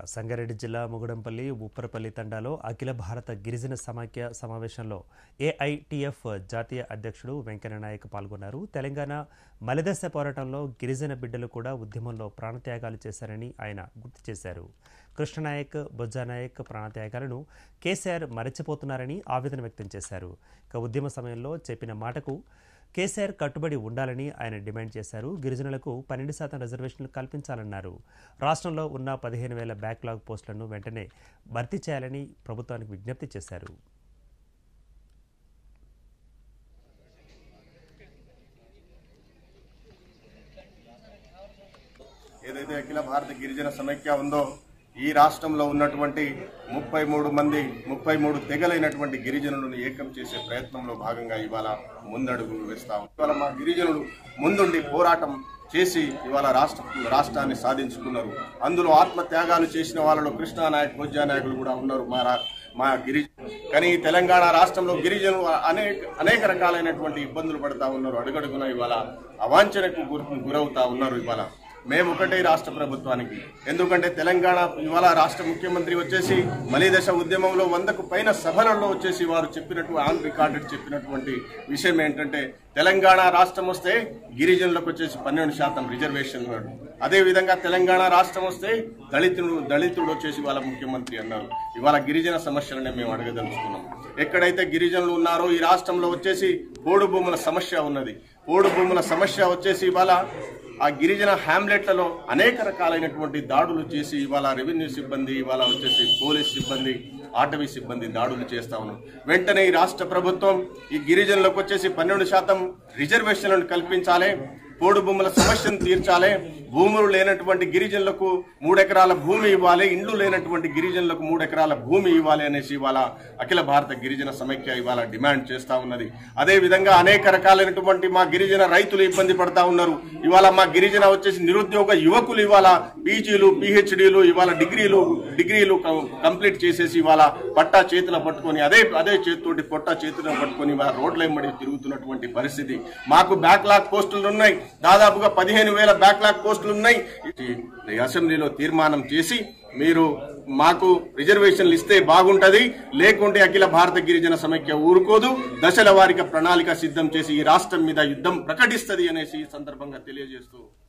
సంగారెడ్డి జిల్లా ముగుడంపల్లి ఉప్పరపల్లి తండాలో అఖిల భారత గిరిజన సమాఖ్య సమావేశంలో ఏఐటిఎఫ్ జాతీయ అధ్యక్షుడు వెంకయ్యనాయక్ పాల్గొన్నారు తెలంగాణ మలిదశ పోరాటంలో గిరిజన బిడ్డలు కూడా ఉద్యమంలో ప్రాణత్యాగాలు చేశారని ఆయన గుర్తు చేశారు కృష్ణనాయక్ బొజ్జానాయక్ ప్రాణత్యాగాలను కేసీఆర్ మరచిపోతున్నారని ఆవేదన వ్యక్తం చేశారు ఇక ఉద్యమ సమయంలో చెప్పిన మాటకు కేసీఆర్ కట్టుబడి ఉండాలని ఆయన డిమాండ్ చేశారు గిరిజనులకు పన్నెండు శాతం రిజర్వేషన్లు కల్పించాలన్నారు రాష్ట్రంలో ఉన్న పదిహేను వేల బ్యాక్లాగ్ పోస్టులను వెంటనే భర్తీ చేయాలని ప్రభుత్వానికి విజ్ఞప్తి చేశారు ఏదైతే అఖిల భారత గిరిజన సమైక్య ఉందో ఈ రాష్ట్రంలో ఉన్నటువంటి ముప్పై మూడు మంది ముప్పై మూడు తెగలైనటువంటి గిరిజనులను ఏకం చేసే ప్రయత్నంలో భాగంగా ఇవాళ ముందడుగులు వేస్తాం ఇవాళ మా గిరిజనులు ముందుండి పోరాటం చేసి ఇవాళ రాష్ట్ర రాష్ట్రాన్ని సాధించుకున్నారు అందులో ఆత్మత్యాగాలు చేసిన వాళ్ళలో కృష్ణానాయక్ నాయకులు కూడా ఉన్నారు మా రా- మా గిరిజ కానీ ఈ తెలంగాణ రాష్ట్రంలో గిరిజనులు అనేక అనేక రకాలైనటువంటి ఇబ్బందులు పడతా ఉన్నారు అడుగడుగున ఇవాళ అవాంఛనకు గురి- గురవుతా ఉన్నారు ఇవాళ మేము ఒకటే రాష్ట్ర ప్రభుత్వానికి ఎందుకంటే తెలంగాణ ఇవాళ రాష్ట్ర ముఖ్యమంత్రి వచ్చేసి మలిదశ ఉద్యమంలో వందకు పైన సభలలో వచ్చేసి వారు చెప్పినట్టు ఆన్ రికార్డెడ్ చెప్పినటువంటి విషయం ఏంటంటే తెలంగాణ రాష్ట్రం వస్తే గిరిజనులకు వచ్చేసి పన్నెండు శాతం రిజర్వేషన్ అన్నాడు అదే విధంగా తెలంగాణ రాష్ట్రం వస్తే దళితుడు దళితుడు వచ్చేసి వాళ్ళ ముఖ్యమంత్రి అన్నారు ఇవాళ గిరిజన సమస్యలనే మేము అడగదలుచుకున్నాం ఎక్కడైతే గిరిజనులు ఉన్నారో ఈ రాష్ట్రంలో వచ్చేసి పోడు భూముల సమస్య ఉన్నది పోడు భూముల సమస్య వచ్చేసి ఇవాళ ఆ గిరిజన హ్యామ్లెట్లలో అనేక రకాలైనటువంటి దాడులు చేసి ఇవాళ రెవెన్యూ సిబ్బంది ఇవాళ వచ్చేసి పోలీస్ సిబ్బంది ఆటవీ సిబ్బంది దాడులు చేస్తా ఉన్నారు వెంటనే ఈ రాష్ట్ర ప్రభుత్వం ఈ గిరిజనులకు వచ్చేసి పన్నెండు శాతం రిజర్వేషన్లను కల్పించాలి పోడు భూముల సమస్యను తీర్చాలి భూములు లేనటువంటి గిరిజనులకు మూడెకరాల భూమి ఇవ్వాలి ఇండ్లు లేనటువంటి గిరిజనులకు మూడెకరాల భూమి ఇవ్వాలి అనేసి ఇవాళ అఖిల భారత గిరిజన సమైక్య ఇవాళ డిమాండ్ చేస్తా ఉన్నది అదే విధంగా అనేక రకాలైనటువంటి మా గిరిజన రైతులు ఇబ్బంది పడతా ఉన్నారు ఇవాళ మా గిరిజన వచ్చేసి నిరుద్యోగ యువకులు ఇవాళ పీజీలు పిహెచ్డీలు ఇవాళ డిగ్రీలు డిగ్రీలు కం- కంప్లీట్ చేసేసి ఇవాళ పట్టా చేతిలో పట్టుకొని అదే అదే చేతితోటి పొట్టా చేతిలో పట్టుకొని ఇవాళ రోడ్ల వెంబడి తిరుగుతున్నటువంటి పరిస్థితి మాకు బ్యాక్లాగ్ పోస్టులు ఉన్నాయి దాదాపుగా పదిహేను వేల బ్యాక్లాగ్ పోస్టులు ఉన్నాయి ఈ అసెంబ్లీలో తీర్మానం చేసి మీరు మాకు రిజర్వేషన్లు ఇస్తే బాగుంటది లేకుంటే అఖిల భారత గిరిజన సమైక్య ఊరుకోదు దశల వారిగా ప్రణాళిక సిద్ధం చేసి ఈ రాష్ట్రం మీద యుద్ధం ప్రకటిస్తది అనేసి ఈ సందర్భంగా తెలియజేస్తూ